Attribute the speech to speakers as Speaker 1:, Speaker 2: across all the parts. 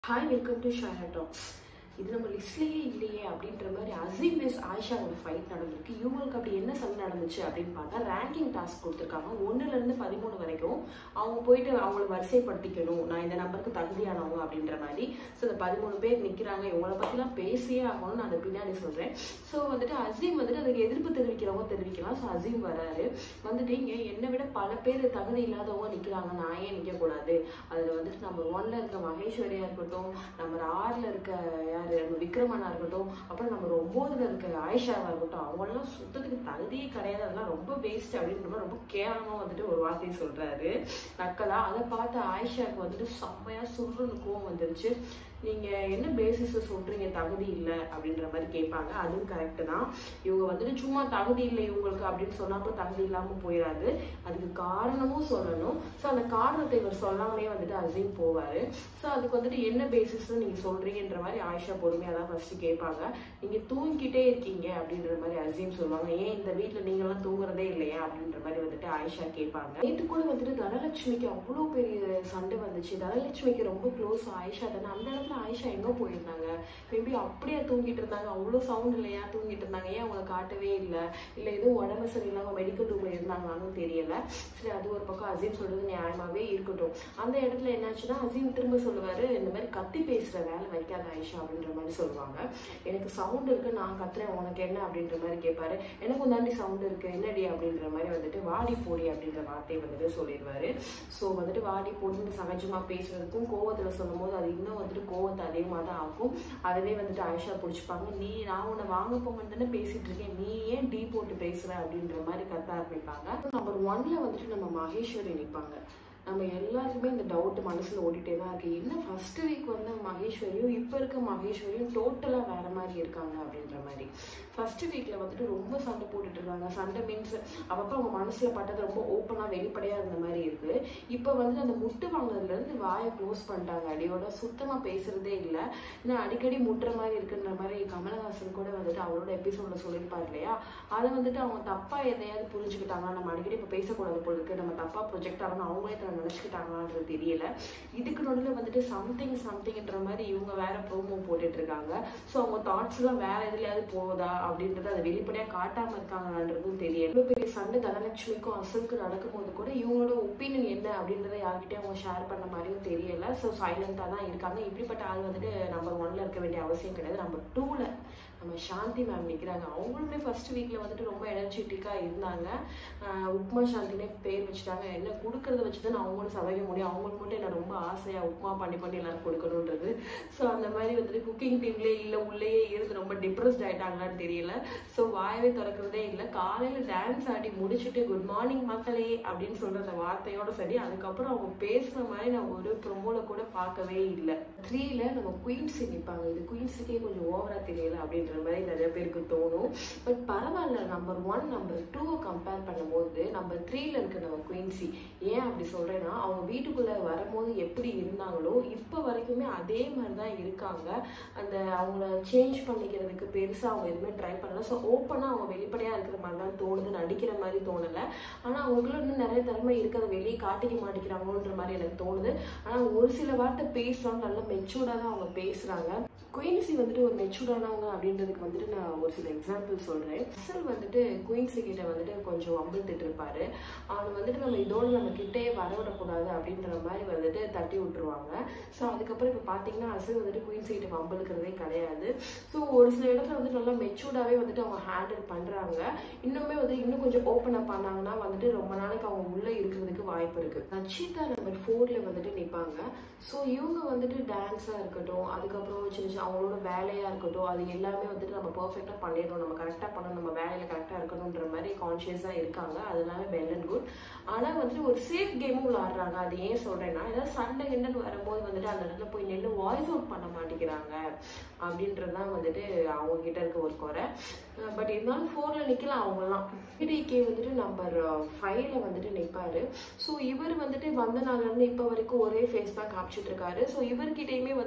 Speaker 1: hi welcome to Shaya talks இது நம்ம லிஸ்ட்லேயே இல்லையே அப்படின்ற மாதிரி அசீம் மிஸ் ஆயிஷாவோட ஃபைட் நடந்திருக்கு இவங்களுக்கு அப்படி என்ன சண்டை நடந்துச்சு அப்படின்னு பார்த்தா ரேங்கிங் டாஸ்க் கொடுத்துருக்காங்க ஒன்றுலேருந்து பதிமூணு வரைக்கும் அவங்க போயிட்டு அவங்கள வரிசைப்படுத்திக்கணும் நான் இந்த நம்பருக்கு தகுதியானவங்க அப்படின்ற மாதிரி ஸோ இந்த பதிமூணு பேர் நிற்கிறாங்க இவங்கள பற்றிலாம் பேசியே ஆகணும்னு நான் அதை பின்னாடி சொல்கிறேன் ஸோ வந்துட்டு அசீம் வந்துட்டு அதுக்கு எதிர்ப்பு தெரிவிக்கிறவங்க தெரிவிக்கலாம் ஸோ அசீம் வராரு வந்துட்டு இங்கே என்னை விட பல பேர் தகுதி இல்லாதவங்க நிற்கிறாங்க நான் ஏன் நிற்கக்கூடாது அதில் வந்துட்டு நம்பர் ஒன்ல இருக்க மகேஸ்வரியா இருக்கட்டும் நம்பர் ஆறில் இருக்க யார் நம்ம விக்ரமனா இருக்கட்டும் அப்புறம் நம்பர் ஒம்போதுல இருக்க ஆயிஷாவா இருக்கட்டும் அவங்களெல்லாம் சுத்தத்துக்கு தகுதியே கிடையாது அதெல்லாம் ரொம்ப வேஸ்ட் அப்படின்ற மாதிரி ரொம்ப கேவலமா வந்துட்டு ஒரு வார்த்தையை சொல்றாரு நக்கலா அதை பார்த்து ஆயிஷாவுக்கு வந்துட்டு செம்மையா சுருன்னு கோவம் வந்துருச்சு நீங்க என்ன பேசிஸ்ல சொல்றீங்க தகுதி இல்லை அப்படின்ற மாதிரி கேட்பாங்க அதுவும் கரெக்ட் தான் இவங்க வந்துட்டு சும்மா தகுதி இல்லை இவங்களுக்கு அப்படின்னு சொன்னா கூட தகுதி இல்லாம போயிடாது அதுக்கு காரணமும் சொல்லணும் ஸோ அந்த காரணத்தை இவர் சொல்லாமலே வந்துட்டு அசீம் போவாரு ஸோ அதுக்கு வந்துட்டு என்ன பேசிஸ்ல நீங்க சொல்றீங்கன்ற மாதிரி ஆயிஷா பொறுமையா தான் ஃபர்ஸ்ட் கேட்பாங்க நீங்க தூங்கிட்டே இருக்கீங்க அப்படின்ற மாதிரி அசீம் சொல்லுவாங்க ஏன் இந்த வீட்டுல நீங்க எல்லாம் தூங்குறதே இல்லையா அப்படின்ற மாதிரி வந்துட்டு ஆயிஷா கேட்பாங்க நேற்று கூட வந்துட்டு தனலட்சுமிக்கு அவ்வளோ பெரிய சண்டை வந்துச்சு தனலட்சுமிக்கு ரொம்ப க்ளோஸ் ஆயிஷா தானே அந்த இடத்துல ஆயிஷா எங்க போயிருந்தாங்க மேபி அப்படியே தூங்கிட்டு இருந்தாங்க அவ்வளோ சவுண்ட் இல்லையா தூங்கிட்டு இருந்தாங்க ஏன் அவங்கள காட்டவே இல்லை இல்லை எதுவும் உடம்பு சரியில்லாம மெடிக்கல் ரூம்ல இருந்தாங்களான்னு தெரியல சரி அது ஒரு பக்கம் அசீம் சொல்றது நியாயமாவே இருக்கட்டும் அந்த இடத்துல என்னாச்சுன்னா அசீம் திரும்ப சொல்லுவாரு இந்த மாதிரி கத்தி பேசுற வேலை வைக்காத ஆயிஷா அப்படின்ற மாதிரி சொல்லுவாங்க எனக்கு சவுண்ட் இருக்கு நான் கத்துறேன் உனக்கு என்ன அப்படின்ற மாதிரி கேட்பாரு எனக்கும் தாண்டி சவுண்ட் இருக்கு என்னடி அப்படின்ற மாதிரி வந்துட்டு வாடி போடி அப்படின்ற வார்த்தையை வந்துட்டு சொல்லிடுவாரு ஸோ வந்துட்டு வாடி போடின்னு சகஜமா பேசுறதுக்கும் கோவத்துல சொல்லும் போது அது இன்னும் வந்துட்டு கோவத்தை அதிகமாக தான் ஆகும் அதுவே வந்துட்டு ஆயிஷா பிடிச்சிப்பாங்க நீ நான் உன்னை வாங்க போங்கன்னு தானே பேசிட்டு இருக்கேன் நீ ஏன் டீ போட்டு பேசுற அப்படின்ற மாதிரி கத்த ஆரம்பிப்பாங்க நம்பர் ஒன்ல வந்துட்டு நம்ம மகேஸ்வரி நிற்பாங்க நம்ம எல்லாருக்குமே இந்த டவுட் மனசுல ஓடிட்டே தான் இருக்கு என்ன ஃபர்ஸ்ட் வீக் வந்து மகேஸ்வரியும் இப்போ இருக்க மகேஸ்வரியும் டோட்டலா வேற மாதிரி இருக்காங்க அப்படின்ற மாதிரி ஃபர்ஸ்ட் வீக்ல வந்துட்டு ரொம்ப சண்டை போட்டுட்டு இருக்காங்க சண்டை மீன்ஸ் அப்பப்போ அவங்க மனசுல பட்டது ரொம்ப ஓப்பனா வெளிப்படையா இருந்த மாதிரி இருக்கு இப்போ வந்து அந்த முட்டு வாங்குறதுல இருந்து வாயை க்ளோஸ் பண்ணிட்டாங்க அடியோட சுத்தமா பேசுறதே இல்லை இன்னும் அடிக்கடி முட்டுற மாதிரி இருக்குன்ற மாதிரி கமலஹாசன் கூட வந்துட்டு அவரோட எபிசோட்ல சொல்லியிருப்பார் இல்லையா அதை வந்துட்டு அவங்க தப்பா எதையாவது புரிஞ்சுக்கிட்டாங்க நம்ம அடிக்கடி இப்போ பேசக்கூடாது போல இருக்கு நம்ம தப்பா ப்ரொஜெக்ட் ஆகணும் அவங்களே தன்னை நினைச்சுக்கிட்டாங்களான்றது தெரியல இதுக்கு நடுவில் வந்துட்டு சம்திங் சம்திங்ன்ற மாதிரி இவங்க வேற ப்ரோமோ போட்டுட்டு இருக்காங்க ஸோ அவங்க தாட்ஸ் எல்லாம் வேற எதுலயாவது போகுதா அப்படின்றது அதை வெளிப்படையா காட்டாம இருக்காங்கன்றதும் தெரியல இவ்வளவு பெரிய சண்டை தனலட்சுமிக்கும் அசலுக்கு நடக்கும்போது கூட இவங்களோட ஒப்பீனியன் என்ன அப்படின்றத யார்கிட்டயும் அவங்க ஷேர் பண்ண மாதிரியும் தெரியல ஸோ சைலண்டா தான் இருக்காங்க இப்படிப்பட்ட ஆள் வந்துட்டு நம்பர் ஒன்ல இருக்க வேண்டிய அவசியம் கிடையாது நம்பர் டூல நம்ம சாந்தி மேம் நிற்கிறாங்க அவங்களுமே ஃபர்ஸ்ட் வீக்ல வந்துட்டு ரொம்ப எனர்ஜெட்டிக்காக இருந்தாங்க உப்மா சாந்தினே பேர் வச்சுட்டாங்க என்ன கொடுக்கறத வச்சு தான் அவங்களும் சமைக்க முடியும் அவங்களுக்கு மட்டும் என்ன ரொம்ப ஆசையாக உப்மா பண்ணி பண்ணி எல்லாரும் கொடுக்கணுன்றது ஸோ அந்த மாதிரி வந்துட்டு குக்கிங் டீம்லேயே இல்லை உள்ளேயே இருந்து ரொம்ப டிப்ரெஸ்ட் ஆயிட்டாங்களான்னு தெரியல ஸோ வாயவே திறக்கிறதே இல்லை காலையில் டான்ஸ் ஆடி முடிச்சுட்டு குட் மார்னிங் மக்களே அப்படின்னு சொல்கிற அந்த வார்த்தையோட சரி அதுக்கப்புறம் அவங்க பேசுகிற மாதிரி நான் ஒரு ப்ரொமோல கூட பார்க்கவே இல்லை த்ரீல நம்ம குயின்ஸி நிற்பாங்க இது குயின்ஸுக்கே கொஞ்சம் ஓவராக தெரியல அப்படின்ற மாதிரி நிறைய பேருக்கு தோணும் பட் பரவாயில்ல நம்பர் ஒன் நம்பர் டூவை கம்பேர் பண்ணும்போது நம்பர் த்ரீல இருக்க நம்ம குயின்சி ஏன் அப்படி சொல்றேன்னா அவங்க வீட்டுக்குள்ள வரும்போது எப்படி இருந்தாங்களோ இப்போ வரைக்குமே அதே மாதிரி தான் இருக்காங்க அந்த அவங்கள சேஞ்ச் பண்ணிக்கிறதுக்கு பெருசா அவங்க எதுவுமே ட்ரை பண்ணல ஸோ ஓப்பனா அவங்க வெளிப்படையா இருக்கிற மாதிரி தான் தோணுது நடிக்கிற மாதிரி தோணல ஆனா அவங்களுக்குள்ள இன்னும் நிறைய திறமை இருக்கிறத வெளியே காட்டிக்க மாட்டேங்கிறாங்களோன்ற மாதிரி எனக்கு தோணுது ஆனா ஒரு சில வார்த்தை பேசுறாங்க நல்லா மெச்சூர்டா தான் அவங்க பேசுறாங்க குயின்சி வந்துட்டு ஒரு மெச்சூர்டானவங்க அப்படின்றதுக்கு வந்துட்டு நான் ஒரு சில எக்ஸாம்பிள் சொல்றேன் அசல் வந்துட்டு குயின்சி கிட்ட வந்துட்டு கொஞ்சம் அம்பிழ்த்துட்டு இருப்பாரு அவனை வந்துட்டு நம்ம இதோட நம்ம கிட்டே வரவிடக்கூடாது அப்படின்ற மாதிரி வந்துட்டு தட்டி விட்டுருவாங்க ஸோ அதுக்கப்புறம் இப்போ பார்த்தீங்கன்னா அசல் வந்துட்டு குயின்சி கிட்ட வம்பிழுக்கிறதே கிடையாது ஸோ ஒரு சில இடத்துல வந்து நல்லா மெச்சூர்டாகவே வந்துட்டு அவங்க ஹேண்டில் பண்ணுறாங்க இன்னுமே வந்து இன்னும் கொஞ்சம் ஓப்பன் அப் பண்ணாங்கன்னா வந்துட்டு ரொம்ப நாளைக்கு அவங்க உள்ளே இருக்கிறதுக்கு வாய்ப்பு இருக்கு நச்சிதா நம்பர் ஃபோர்ல வந்துட்டு நிற்பாங்க ஸோ இவங்க வந்துட்டு டான்ஸாக இருக்கட்டும் அதுக்கப்புறம் சின்ன சின்ன அவங்களோட வேலையாக இருக்கட்டும் அது எல்லாமே வந்துட்டு நம்ம பர்ஃபெக்டாக பண்ணிடணும் நம்ம கரெக்டாக பண்ணணும் நம்ம வேலையில் கரெக்டாக இருக்கணுன்ற மாதிரி கான்ஷியஸாக இருக்காங்க அதனால வெல் அண்ட் குட் ஆனால் வந்துட்டு ஒரு சேஃப் கேமும் விளாடுறாங்க அது ஏன் சொல்கிறேன்னா ஏதாவது சண்டை கிண்டன்னு வரும்போது வந்துட்டு அந்த இடத்துல போய் நின்று வாய்ஸ் அவுட் பண்ண மாட்டேங்கிறாங்க அப்படின்றது தான் வந்துட்டு அவங்க கிட்ட இருக்க ஒரு குறை பட் இருந்தாலும் ஃபோரில் நிற்கலாம் அவங்கலாம் பிடிகே வந்துட்டு நம்பர் ஃபைவ்ல வந்துட்டு நிற்பாரு ஸோ இவர் வந்துட்டு வந்த நாள்லேருந்து இப்போ வரைக்கும் ஒரே ஃபேஸ் தான் காமிச்சிட்டு இருக்காரு ஸோ இவர்கிட்டயுமே வந்துட்டு நிறைய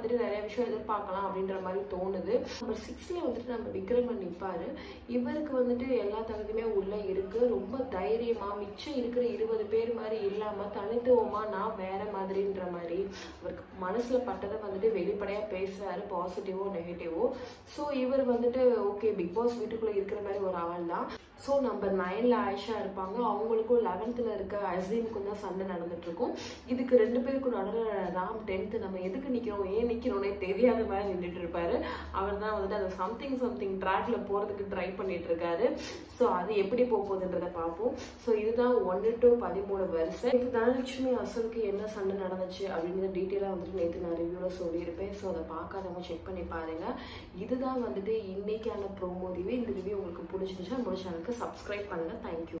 Speaker 1: விஷயம் எதிர்பார்க்கலாம் அப்படின்ற மாதிரி தோணுது நம்பர் சிக்ஸ்ல வந்துட்டு நம்ம விக்ரமன் நிற்பாரு இவருக்கு வந்துட்டு எல்லா தகுதியுமே உள்ள இருக்கு ரொம்ப தைரியமா மிச்சம் இருக்கிற இருபது பேர் மாதிரி இல்லாம தனித்துவமா நான் வேற மாதிரின்ற மாதிரி அவருக்கு மனசுல பட்டதை வந்துட்டு வெளிப்படையா பேசுறாரு பாசிட்டிவோ நெகட்டிவோ ஸோ இவர் வந்துட்டு ஓகே பிக் பாஸ் வீட்டுக்குள்ள இருக்கிற மாதிரி ஒரு ஆள் தான் ஸோ நம்பர் நைன்ல ஆயிஷா இருப்பாங்க அவங்களுக்கும் லெவன்த்தில் இருக்க அசீமுக்கும் தான் சண்டை நடந்துட்டு இருக்கும் இதுக்கு ரெண்டு பேருக்கும் நடுவில் ராம் டென்த்து நம்ம எதுக்கு நிற்கிறோம் ஏன் நிற்கிறோன்னே தெரியாத மாதிரி நின்றுட்டு இருப்பாரு அவர் தான் வந்துட்டு அந்த சம்திங் சம்திங் ட்ராக்ல போகிறதுக்கு ட்ரை பண்ணிட்டு இருக்காரு ஸோ அது எப்படி போக போகுதுன்றதை பார்ப்போம் ஸோ இதுதான் ஒன்று டு பதிமூணு வருஷம் இது தனலட்சுமி அசலுக்கு என்ன சண்டை நடந்துச்சு அப்படின்றத டீட்டெயிலாக வந்துட்டு நேற்று நான் ரிவ்யூவில் சொல்லியிருப்பேன் ஸோ அதை பார்க்காதவங்க செக் பண்ணி பாருங்க இதுதான் வந்துட்டு இன்னைக்கான ப்ரோமோ ரிவ்யூ இந்த ரிவ்யூ உங்களுக்கு பிடிச்சிருந்துச்சா முடிச்ச சேனலுக்கு சப்ஸ்கிரைப் பண்ணுங்க தேங்க்யூ